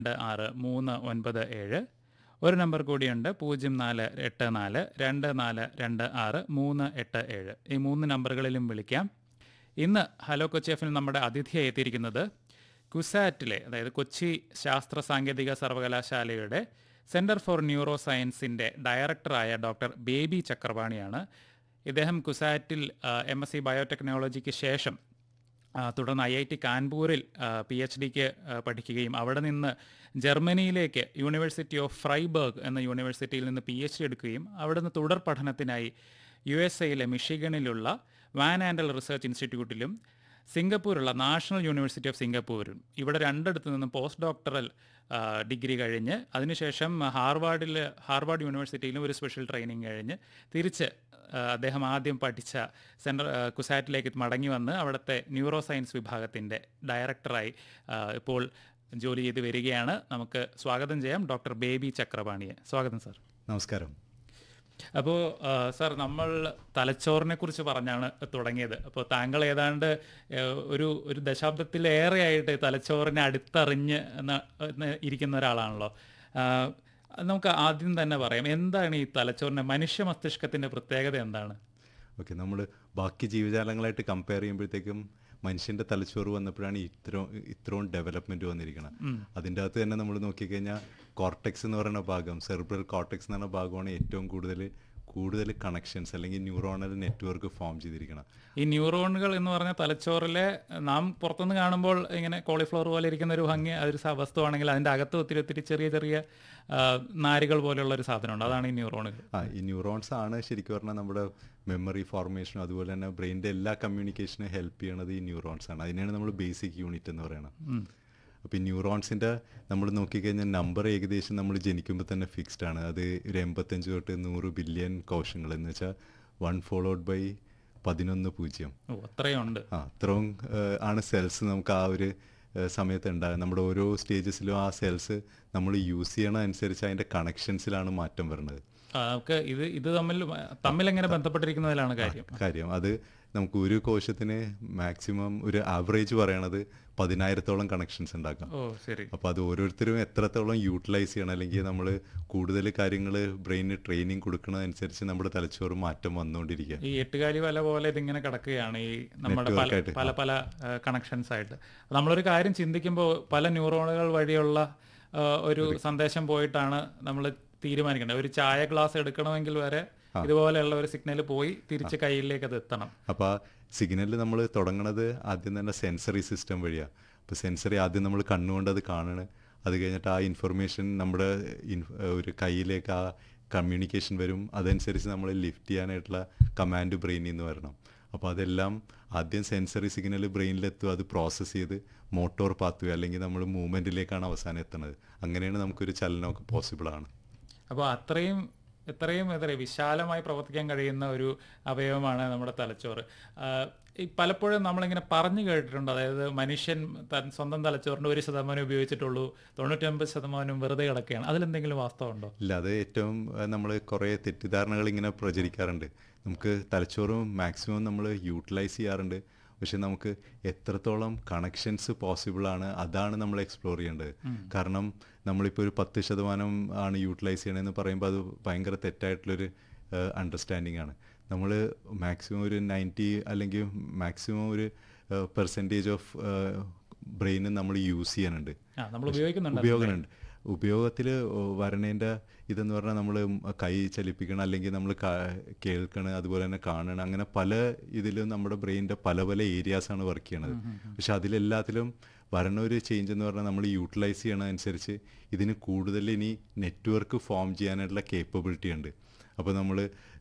രണ്ട് ആറ് മൂന്ന് ഒൻപത് ഏഴ് ഒരു നമ്പർ കൂടിയുണ്ട് പൂജ്യം നാല് എട്ട് നാല് രണ്ട് നാല് രണ്ട് ആറ് മൂന്ന് എട്ട് ഏഴ് ഈ മൂന്ന് നമ്പറുകളിലും വിളിക്കാം ഇന്ന് ഹലോ കൊച്ചി എഫിൽ നമ്മുടെ അതിഥിയായി എത്തിയിരിക്കുന്നത് കുസാറ്റിലെ അതായത് കൊച്ചി ശാസ്ത്ര സാങ്കേതിക സർവകലാശാലയുടെ സെൻറ്റർ ഫോർ ന്യൂറോ സയൻസിൻ്റെ ഡയറക്ടറായ ഡോക്ടർ ബേബി ചക്രപാണിയാണ് ഇദ്ദേഹം കുസാറ്റിൽ എം എസ് സി ബയോടെക്നോളജിക്ക് ശേഷം ആ, തുടർന്ന് ഐ ഐ ടി കാൺപൂരിൽ പി എച്ച് ഡിക്ക് പഠിക്കുകയും അവിടെ നിന്ന് ജർമ്മനിയിലേക്ക് യൂണിവേഴ്സിറ്റി ഓഫ് ഫ്രൈബർഗ് എന്ന യൂണിവേഴ്സിറ്റിയിൽ നിന്ന് പി എച്ച് ഡി എടുക്കുകയും അവിടെ നിന്ന് തുടർ പഠനത്തിനായി യു എസ് എയിലെ മിഷിഗണിലുള്ള വാൻ ആൻഡൽ റിസർച്ച് ഇൻസ്റ്റിറ്റ്യൂട്ടിലും സിംഗപ്പൂരുള്ള നാഷണൽ യൂണിവേഴ്സിറ്റി ഓഫ് സിംഗപ്പൂരും ഇവിടെ രണ്ടിടത്തു നിന്നും പോസ്റ്റ് ഡോക്ടറൽ ഡിഗ്രി കഴിഞ്ഞ് അതിനുശേഷം ഹാർവാർഡിൽ ഹാർവാർഡ് യൂണിവേഴ്സിറ്റിയിലും ഒരു സ്പെഷ്യൽ ട്രെയിനിങ് കഴിഞ്ഞ് തിരിച്ച് ആ, അദ്ദേഹം ആദ്യം പഠിച്ച സെൻട്രൽ ആ, കുസാറ്റിലേക്ക് മടങ്ങി വന്ന് അവിടുത്തെ ന്യൂറോ സയൻസ് വിഭാഗത്തിൻ്റെ ഡയറക്ടറായി ആ, ഇപ്പോൾ ജോലി ചെയ്ത് വരികയാണ് നമുക്ക് സ്വാഗതം ചെയ്യാം ഡോക്ടർ ബേബി ചക്രപാണിയെ സ്വാഗതം സാർ നമസ്കാരം അപ്പോൾ സാർ നമ്മൾ തലച്ചോറിനെ കുറിച്ച് പറഞ്ഞാണ് തുടങ്ങിയത് അപ്പോൾ താങ്കൾ ഏതാണ്ട് ഏഹ്, ഒരു ഒരു ദശാബ്ദത്തിലേറെയായിട്ട് തലച്ചോറിനെ അടുത്തറിഞ്ഞ് ന- ന- ഇരിക്കുന്ന ഒരാളാണല്ലോ ആ, നമുക്ക് ആദ്യം തന്നെ പറയാം എന്താണ് ഈ തലച്ചോറിന്റെ മനുഷ്യ മസ്തിഷ്കത്തിന്റെ പ്രത്യേകത എന്താണ് ഓക്കെ നമ്മൾ ബാക്കി ജീവജാലങ്ങളായിട്ട് കമ്പയർ ചെയ്യുമ്പോഴത്തേക്കും മനുഷ്യന്റെ തലച്ചോറ് വന്നപ്പോഴാണ് ഇത്രയും ഇത്രയും ഡെവലപ്മെന്റ് വന്നിരിക്കുന്നത് അതിൻ്റെ അകത്ത് തന്നെ നമ്മൾ നോക്കിക്കഴിഞ്ഞാൽ കോർട്ടെക്സ് എന്ന് പറയുന്ന ഭാഗം സെറിബ്രൽ കോർട്ടെക്സ് എന്ന് പറയുന്ന ഭാഗമാണ് ഏറ്റവും കൂടുതൽ കൂടുതൽ കണക്ഷൻസ് അല്ലെങ്കിൽ ന്യൂറോണൽ നെറ്റ്വർക്ക് ഫോം ചെയ്തിരിക്കണം ഈ ന്യൂറോണുകൾ എന്ന് പറഞ്ഞ തലച്ചോറിലെ നാം പുറത്തുനിന്ന് കാണുമ്പോൾ ഇങ്ങനെ കോളിഫ്ലവർ പോലെ ഇരിക്കുന്ന ഒരു ഭംഗി അതൊരു സ- വസ്തുവാണെങ്കിൽ അതിന്റെ അകത്ത് ഒത്തിരി ഒത്തിരി ചെറിയ ചെറിയ ആ, നാരുകൾ പോലെയുള്ള ഒരു സാധനമുണ്ട് അതാണ് ഈ ന്യൂറോണുകൾ ആ ഈ ന്യൂറോൺസ് ആണ് ശരിക്കും പറഞ്ഞാൽ നമ്മുടെ മെമ്മറി ഫോർമേഷനും അതുപോലെ തന്നെ ബ്രെയിനിൻ്റെ എല്ലാ കമ്മ്യൂണിക്കേഷനും ഹെൽപ്പ് ചെയ്യണത് ഈ ന്യൂറോൺസ് ആണ് അതിനെയാണ് നമ്മൾ ബേസിക് യൂണിറ്റ് എന്ന് പറയുന്നത് അപ്പോൾ ഈ ന്യൂറോൺസിൻ്റെ നമ്മൾ നോക്കിക്കഴിഞ്ഞാൽ നമ്പർ ഏകദേശം നമ്മൾ ജനിക്കുമ്പോൾ തന്നെ ഫിക്സ്ഡ് ആണ് അത് ഒരു എൺപത്തഞ്ച് തൊട്ട് നൂറ് ബില്യൺ കോശങ്ങൾ എന്ന് വെച്ചാൽ വൺ ഫോളോഡ് ബൈ പതിനൊന്ന് പൂജ്യം ഓ അത്രയും ഉണ്ട് ആ അത്രയും ഏഹ്, ആണ് സെൽസ് നമുക്ക് ആ ഒരു ഏഹ്, സമയത്ത് ഉണ്ടാകുക നമ്മുടെ ഓരോ സ്റ്റേജസിലും ആ സെൽസ് നമ്മൾ യൂസ് ചെയ്യണ അനുസരിച്ച് അതിൻ്റെ കണക്ഷൻസിലാണ് മാറ്റം വരുന്നത് ആ, നമുക്ക് ഇത് ഇത് തമ്മിൽ തമ്മിൽ എങ്ങനെ ബന്ധപ്പെട്ടിരിക്കുന്നതിലാണ് കാര്യം കാര്യം അത് നമുക്ക് ഒരു കോശത്തിന് മാക്സിമം ഒരു ആവറേജ് പറയണത് പതിനായിരത്തോളം കണക്ഷൻസ് ഉണ്ടാക്കാം ഓ ശരി അപ്പോൾ അത് ഓരോരുത്തരും എത്രത്തോളം യൂട്ടിലൈസ് ചെയ്യണം അല്ലെങ്കിൽ നമ്മൾ കൂടുതൽ കാര്യങ്ങൾ ബ്രെയിനിന് ട്രെയിനിങ് കൊടുക്കുന്നതനുസരിച്ച് നമ്മുടെ തലച്ചോറ് മാറ്റം വന്നുകൊണ്ടിരിക്കുക ഈ എട്ടുകാലി വല പോലെ ഇതിങ്ങനെ കിടക്കുകയാണ് ഈ നമ്മുടെ പല Network ആയിട്ട്. പല പല കണക്ഷൻസ് ആയിട്ട് നമ്മളൊരു കാര്യം ചിന്തിക്കുമ്പോൾ പല ന്യൂറോണുകൾ വഴിയുള്ള ആ, ഒരു സന്ദേശം പോയിട്ടാണ് നമ്മൾ തീരുമാനിക്കേണ്ടത് ഒരു ചായ ഗ്ലാസ് എടുക്കണമെങ്കിൽ വരെ ഇതുപോലെയുള്ള ഒരു സിഗ്നൽ പോയി തിരിച്ച് കയ്യിലേക്ക് അത് എത്തണം അപ്പോൾ ആ സിഗ്നൽ നമ്മൾ തുടങ്ങണത് ആദ്യം തന്നെ സെൻസറി സിസ്റ്റം വഴിയാണ് അപ്പോൾ സെൻസറി ആദ്യം നമ്മൾ കണ്ണുകൊണ്ട് അത് കാണണ് അത് കഴിഞ്ഞിട്ട് ആ ഇൻഫർമേഷൻ നമ്മുടെ ഇൻഫ്- ഒരു കയ്യിലേക്ക് ആ കമ്മ്യൂണിക്കേഷൻ വരും അതനുസരിച്ച് നമ്മൾ ലിഫ്റ്റ് ചെയ്യാനായിട്ടുള്ള കമാൻഡ് ബ്രെയിനിൽ നിന്ന് വരണം അപ്പോൾ അതെല്ലാം ആദ്യം സെൻസറി സിഗ്നൽ ബ്രെയിനിലെത്തും അത് പ്രോസസ്സ് ചെയ്ത് മോട്ടോർ പാത്വേ അല്ലെങ്കിൽ നമ്മൾ മൂവ്മെൻറ്റിലേക്കാണ് അവസാനം എത്തുന്നത് അങ്ങനെയാണ് നമുക്കൊരു ചലനമൊക്കെ പോസിബിൾ ആണ് അപ്പോൾ അത്രയും എത്രയും എത്ര വിശാലമായി പ്രവർത്തിക്കാൻ കഴിയുന്ന ഒരു അവയവമാണ് നമ്മുടെ തലച്ചോറ് ആ, ഈ പലപ്പോഴും നമ്മളിങ്ങനെ പറഞ്ഞു കേട്ടിട്ടുണ്ട് അതായത് മനുഷ്യൻ തൻ സ്വന്തം തലച്ചോറിൻ്റെ ഒരു ശതമാനം ഉപയോഗിച്ചിട്ടുള്ളൂ തൊണ്ണൂറ്റൊമ്പത് ശതമാനം വെറുതെ കിടക്കുകയാണ് അതിലെന്തെങ്കിലും വാസ്തവമുണ്ടോ ഇല്ല അത് ഏറ്റവും നമ്മൾ കുറേ തെറ്റിദ്ധാരണകൾ ഇങ്ങനെ പ്രചരിക്കാറുണ്ട് നമുക്ക് തലച്ചോറും മാക്സിമം നമ്മൾ യൂട്ടിലൈസ് ചെയ്യാറുണ്ട് പക്ഷെ നമുക്ക് എത്രത്തോളം കണക്ഷൻസ് പോസിബിൾ ആണ് അതാണ് നമ്മൾ എക്സ്പ്ലോർ ചെയ്യേണ്ടത് കാരണം നമ്മളിപ്പോൾ ഒരു പത്ത് ശതമാനം ആണ് യൂട്ടിലൈസ് ചെയ്യണമെന്ന് പറയുമ്പോൾ അത് ഭയങ്കര തെറ്റായിട്ടുള്ളൊരു അണ്ടർസ്റ്റാൻഡിങ് ആണ് നമ്മൾ മാക്സിമം ഒരു നയൻറ്റി അല്ലെങ്കിൽ മാക്സിമം ഒരു പെർസെൻറ്റേജ് ഓഫ് ബ്രെയിൻ നമ്മൾ യൂസ് ചെയ്യാനുണ്ട് ആ നമ്മൾ ഉപയോഗിക്കുന്നുണ്ട് ഉപയോഗമുണ്ട് ഉപയോഗത്തിൽ വരണേൻ്റെ ഇതെന്ന് പറഞ്ഞാൽ നമ്മൾ കൈ ചലിപ്പിക്കണം അല്ലെങ്കിൽ നമ്മൾ കേൾക്കണം അതുപോലെ തന്നെ കാണണം അങ്ങനെ പല ഇതിലും നമ്മുടെ ബ്രെയിനിൻ്റെ പല പല ഏരിയാസാണ് വർക്ക് ചെയ്യണത് പക്ഷെ അതിലെല്ലാത്തിലും വരണ ഒരു ചേഞ്ച് എന്ന് പറഞ്ഞാൽ നമ്മൾ യൂട്ടിലൈസ് ചെയ്യണതനുസരിച്ച് ഇതിന് കൂടുതൽ ഇനി നെറ്റ്വർക്ക് ഫോം ചെയ്യാനായിട്ടുള്ള കേപ്പബിലിറ്റി ഉണ്ട് അപ്പോൾ നമ്മൾ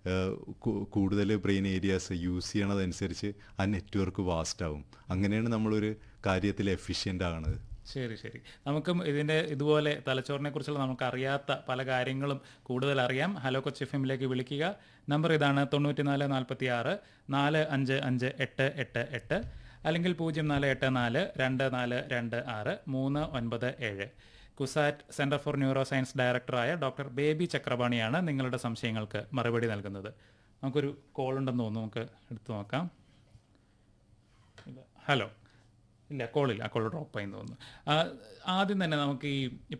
കൂടുതൽ ബ്രെയിൻ ഏരിയാസ് യൂസ് ചെയ്യണതനുസരിച്ച് ആ നെറ്റ്വർക്ക് വാസ്റ്റ് ആവും അങ്ങനെയാണ് നമ്മളൊരു കാര്യത്തിൽ എഫിഷ്യൻ്റ് ആകണത് ശരി ശരി നമുക്കും ഇതിൻ്റെ ഇതുപോലെ തലച്ചോറിനെ കുറിച്ചുള്ള നമുക്ക് അറിയാത്ത പല കാര്യങ്ങളും കൂടുതൽ അറിയാം ഹലോ കൊച്ചി എഫ് എമ്മിലേക്ക് വിളിക്കുക നമ്പർ ഇതാണ് തൊണ്ണൂറ്റിനാല് നാൽപ്പത്തി ആറ് നാല് അഞ്ച് അഞ്ച് എട്ട് എട്ട് എട്ട് അല്ലെങ്കിൽ പൂജ്യം നാല് എട്ട് നാല് രണ്ട് നാല് രണ്ട് ആറ് മൂന്ന് ഒൻപത് ഏഴ് CUSAT centre for neuroscience ഡയറക്ടറായ ഡോക്ടർ ബേബി ചക്രപാണിയാണ് നിങ്ങളുടെ സംശയങ്ങൾക്ക് മറുപടി നൽകുന്നത് നമുക്കൊരു കോൾ ഉണ്ടെന്ന് തോന്നുന്നു നമുക്ക് എടുത്തു നോക്കാം ഹലോ ഇല്ല കോളില്ല കോൾ ഡ്രോപ്പ് ആയി തോന്നുന്നു ആ, ആദ്യം തന്നെ നമുക്ക് ഈ